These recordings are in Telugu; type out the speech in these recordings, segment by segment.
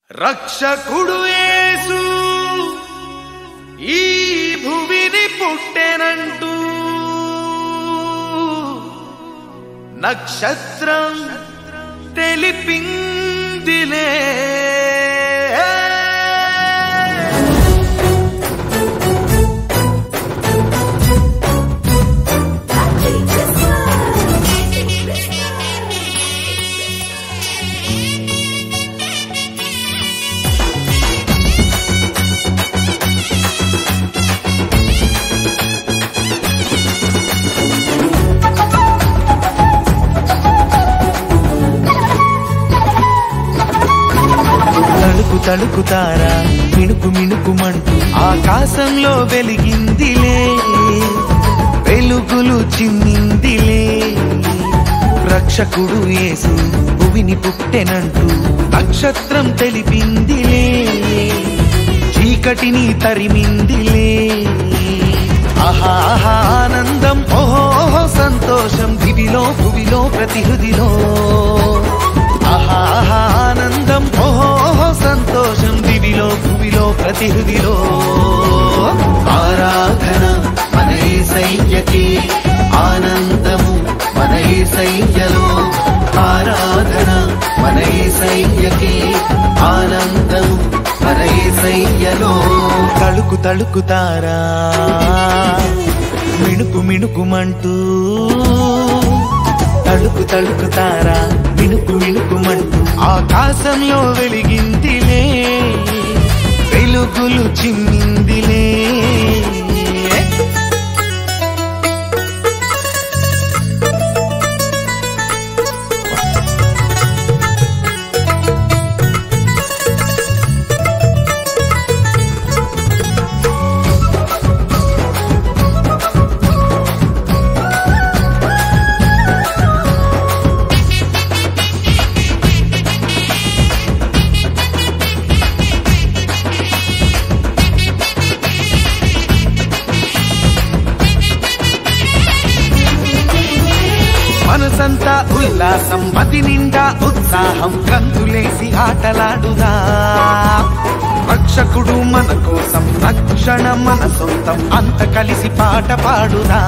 రక్షకుడు యేసు ఈ భువిని పుట్టెనంటూ నక్షత్రం తెలిపిందిలే తలుకు తలుకుతారా మిణుకు మిణుకుమంటూ ఆకాశంలో వెలిగిందిలే వెలుగులు చిన్నిందిలే రక్షకుడు యేసు భువిని పుట్టెనంటూ నక్షత్రం తెలిపిందిలే చీకటిని తరిమిందిలే ఆహా ఆహా ఆనందం ఓహో ఓహో సంతోషం దివిలో భువిలో ప్రతి హృదిలో ఆహా ఆహా ఆనందం ఓహో ఓహో సంతోషం దివిలో భువిలో ప్రతి హృదిలో ఆరాధన మన సైన్యకి ఆనందము మన సైన్యలో ఆరాధన మన సైన్యకి ఆనందము మన సైన్యలో తళుకు తళుకుతారా మిణుకు మిణుకుమంటూ తళుకు తళుకుతారా మిణుకు మిణుకుమంటూ ఆకాశంలో వెలిగిందిలే వెలుగులు చిమ్మిందిలే మనసంతా ఉల్లాసం మతి నిండా ఉత్సాహం కంతులేసి ఆటలాడుదా రక్షకుడు మన కోసం రక్షణ మన సొంతం అంత కలిసి పాట పాడుదా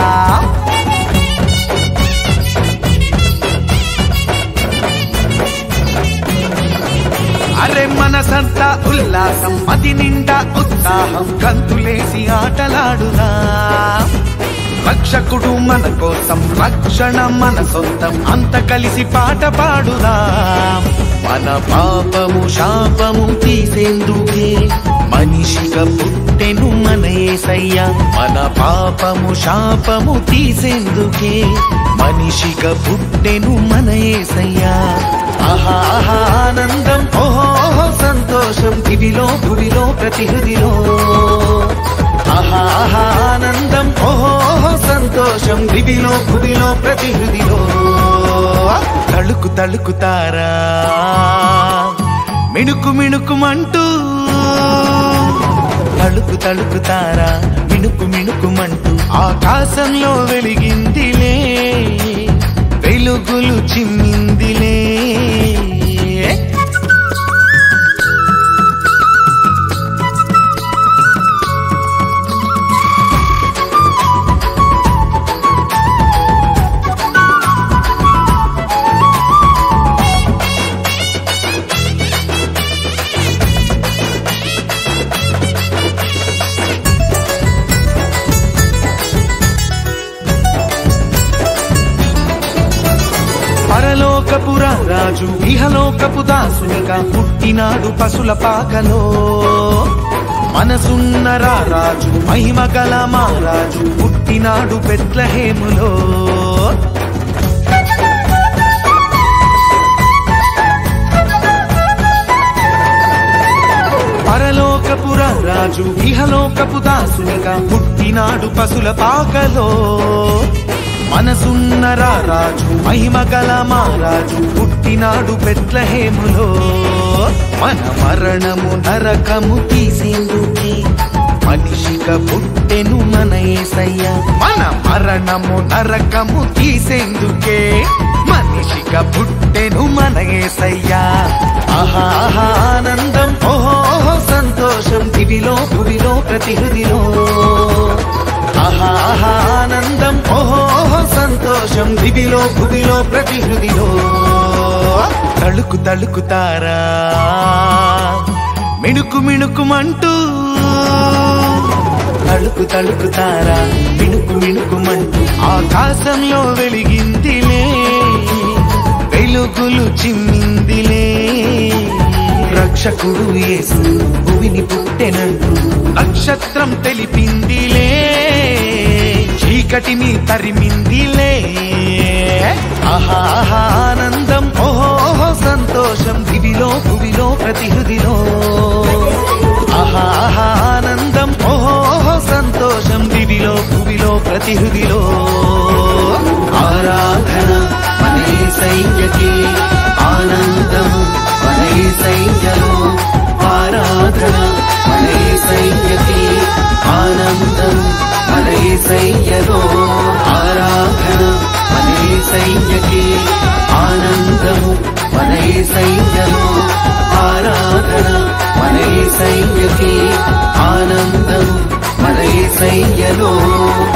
అరే మనసంతా ఉల్లాసం మతి నిండా ఉత్సాహం కంతులేసి ఆటలాడుదా రక్షకుడు మన కోసం రక్షణ మన సొంతం అంత కలిసి పాట పాడుదా మన పాపము శాపము తీసేందుకే మనిషిగా పుట్టెను మన ఏసయ్య మన పాపము శాపము తీసేందుకే మనిషిగా పుట్టెను మన ఏసయ్య ఆహా ఆహా ఆనందం ఓహో ఓహో సంతోషం దివిలో భువిలో ప్రతి హృదిలో ఆహా ఆహా ఆనందం ఓహో ఓహో సంతోషం దివిలో భువిలో ప్రతి హృదిలో తళుకు తళుకుతారా మిణుకు మిణుకుమంటూ తళుకు తళుకుతారా మిణుకు మిణుకుమంటూ ఆకాశంలో వెలిగిందిలే వెలుగులు చిమ్మిందిలే పరలోకపుర రాజు ఇహలోకపు దాసునిగా పుట్టినాడు పశుల పాకలో మనసున్నరా రాజు మహిమ గల రాజు పుట్టినాడు బెత్లహేములో పరలోకపుర రాజు ఇహలోకపు దాసునిగా పుట్టినాడు పశుల పాకలో మనసున్నరా రాజు మహిమ గల రాజు పుట్టినాడు బెత్లహేములో మన మరణము నరకము తీసేందుకే మనిషిగా పుట్టెను మన ఏసయ్య మన మరణము నరకము తీసేందుకే మనిషిగా పుట్టెను మన ఏసయ్య ఆహా ఆహా ఆనందం ఓహో ఓహో సంతోషం దివిలో భువిలో ప్రతి హృదిలో ఆహా ఆహా ఆనందం ఓహో ఓహో సంతోషం దివిలో భువిలో ప్రతి హృదిలో తళుకు తళుకుతారా మిణుకు మిణుకుమంటూ తళుకు తళుకుతారా మిణుకు మిణుకుమంటూ ఆకాశంలో వెలిగిందిలే వెలుగులు చిమ్మిందిలే రక్షకుడు యేసు భూమిని పుట్టెనంటూ నక్షత్రం తెలిపిందిలే చీకటిని తరిమిందిలే ఆహా ఆహా ఆనందం ఓహో ఓహో సంతోషం దివిలో భువిలో ప్రతి హృదిలో ఆహా ఆహా ఆనందం ఓహో ఓహో సంతోషం దివిలో భువిలో ప్రతి హృదిలో ఆరాధన మన సైన్యకి ఆనందము మన సైన్యలో ఆరాధన మన సైన్యకి ఆనందం మన సైన్యలో ఆరాధన మన సైన్యకి ఆనందము మన సైన్యలో ఆరాధన మన సైన్యకి ఆనందము మన సైన్యలో